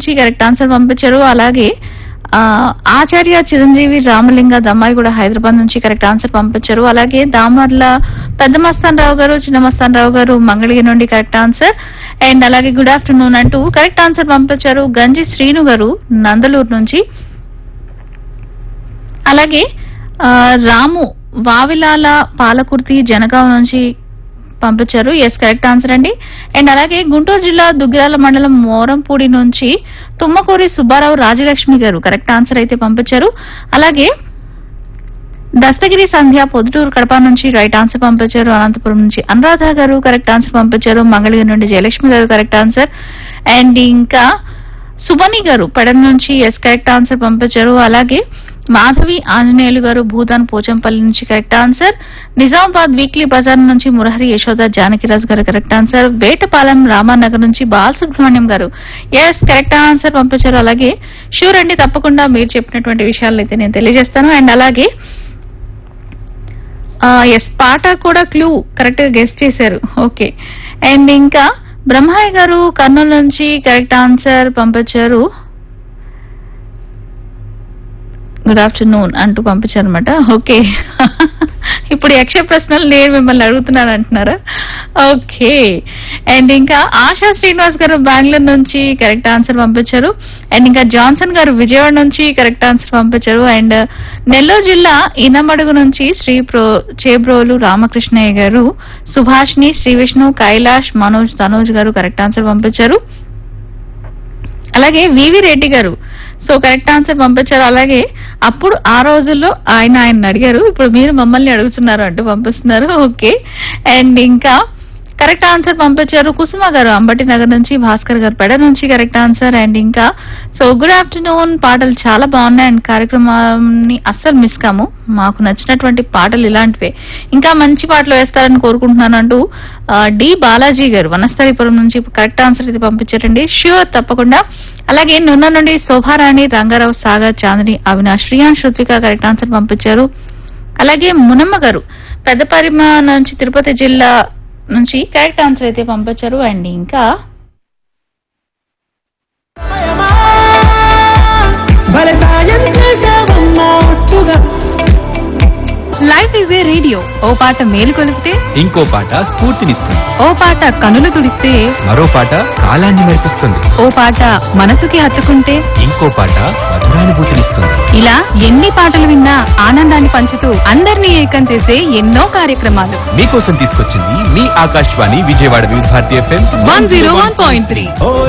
నుంచి correct answer పంపించారు అలాగే ఆ, ఆచార్య చిరంజీవి రామలింగ దమ్మాయి కూడా హైదరాబాద్ నుంచి కరెక్ట్ ఆన్సర్ పంపించారు అలాగే దామర్ల పెద్ద మస్తాన్ రావు గారు చిన్న మస్తాన్ రావు గారు మంగళగిరి నుండి కరెక్ట్ ఆన్సర్ అండ్ అలాగే గుడ్ ఆఫ్టర్నూన్ అంటూ కరెక్ట్ ఆన్సర్ పంపించారు గంజి శ్రీను గారు నందలూరు నుంచి అలాగే ఆ, రాము వావిలాల పాలకుర్తి జనగాం నుంచి పంపించారు ఎస్ కరెక్ట్ ఆన్సర్ అండి అండ్ అలాగే గుంటూరు జిల్లా దుగ్గిరాల మండలం మోరంపూడి నుంచి తుమ్మకూరి సుబ్బారావు రాజలక్ష్మి గారు కరెక్ట్ ఆన్సర్ అయితే పంపించారు అలాగే దస్తగిరి సంధ్య పొద్దుటూరు కడప నుంచి రైట్ ఆన్సర్ పంపించారు అనంతపురం నుంచి అనురాధ గారు కరెక్ట్ ఆన్సర్ పంపించారు మంగళగిరి నుండి జయలక్ష్మి గారు కరెక్ట్ ఆన్సర్ అండ్ ఇంకా సుబని గారు పెడన్ నుంచి ఎస్ కరెక్ట్ ఆన్సర్ పంపించారు అలాగే మాధవి ఆంజనేయులు గారు భూదాన్ పోచంపల్లి నుంచి కరెక్ట్ ఆన్సర్ నిజామాబాద్ వీక్లీ బజార్ నుంచి మురహరి యశోద జానకిరాజ్ గారు కరెక్ట్ ఆన్సర్ వేటపాలెం రామానగర్ నుంచి బాలసుబ్రహ్మణ్యం గారు ఎస్ కరెక్ట్ ఆన్సర్ పంపించారు అలాగే షూర్ అండి తప్పకుండా మీరు చెప్పినటువంటి విషయాలు అయితే నేను తెలియజేస్తాను అండ్ అలాగే ఎస్ పాట కూడా క్లూ కరెక్ట్ గా గెస్ట్ చేశారు ఓకే అండ్ ఇంకా బ్రహ్మయ్య గారు కర్నూలు నుంచి కరెక్ట్ ఆన్సర్ పంపించారు గుడ్ ఆఫ్టర్నూన్ అంటూ పంపించారు అనమాట ఓకే ఇప్పుడు యక్ష ప్రశ్నలు నేను మిమ్మల్ని అడుగుతున్నాను అంటున్నారా ఓకే అండ్ ఇంకా ఆశా శ్రీనివాస్ గారు బెంగళూరు నుంచి కరెక్ట్ ఆన్సర్ పంపించారు అండ్ ఇంకా జాన్సన్ గారు విజయవాడ నుంచి కరెక్ట్ ఆన్సర్ పంపించారు అండ్ నెల్లూరు జిల్లా ఇనమడుగు నుంచి శ్రీ ప్రో చేబ్రోలు రామకృష్ణయ్య గారు సుభాష్ని శ్రీ విష్ణు కైలాష్ మనోజ్ తనోజ్ గారు కరెక్ట్ ఆన్సర్ పంపించారు అలాగే వివి రెడ్డి గారు సో కరెక్ట్ ఆన్సర్ పంపించారు అలాగే అప్పుడు ఆ రోజుల్లో ఆయన ఆయన అడిగారు ఇప్పుడు మీరు మమ్మల్ని అడుగుతున్నారు అంటూ పంపిస్తున్నారు ఓకే అండ్ ఇంకా కరెక్ట్ ఆన్సర్ పంపించారు కుసుమ గారు అంబటి నగర్ నుంచి భాస్కర్ గారు పెడ నుంచి కరెక్ట్ ఆన్సర్ అండ్ ఇంకా సో గుడ్ ఆఫ్టర్నూన్ పాటలు చాలా బాగున్నాయి అండ్ కార్యక్రమాన్ని అస్సలు మిస్ కాము మాకు నచ్చినటువంటి పాటలు ఇలాంటివే ఇంకా మంచి పాటలు వేస్తారని కోరుకుంటున్నాను అంటూ ఆ, డి బాలాజీ గారు వనస్థలిపురం నుంచి కరెక్ట్ ఆన్సర్ అయితే పంపించారండి ష్యూర్ తప్పకుండా అలాగే నున్న నుండి శోభారాణి రంగారావు సాగర్ చాందిని అవినాష్ శ్రీయాన్ శృత్విక కరెక్ట్ ఆన్సర్ పంపించారు అలాగే మునమ్మ గారు పెద్ద పరిమ నుంచి తిరుపతి జిల్లా నుంచి కరెక్ట్ ఆన్సర్ అయితే పంపించారు అండ్ ఇంకా భలే సాయం చేసావమ్మా ఒట్టుగా లైఫ్ ఈజ్ ఏ రేడియో ఓ పాట మేలు కొలిపితే ఇంకో పాట స్ఫూర్తినిస్తుంది ఓ పాట కనులు తుడిస్తే మరో పాట కాలాన్ని మెరిపిస్తుంది ఓ పాట మనసుకి హత్తుకుంటే ఇంకో పాట మధురానుభూతినిస్తుంది ఇలా ఎన్ని పాటలు విన్నా ఆనందాన్ని పంచుతూ అందరినీ ఏకం చేసే ఎన్నో కార్యక్రమాలు మీకోసం తీసుకొచ్చింది మీ Akashvani Vijayawada Vividh Bharati FM one zero one point three ఓ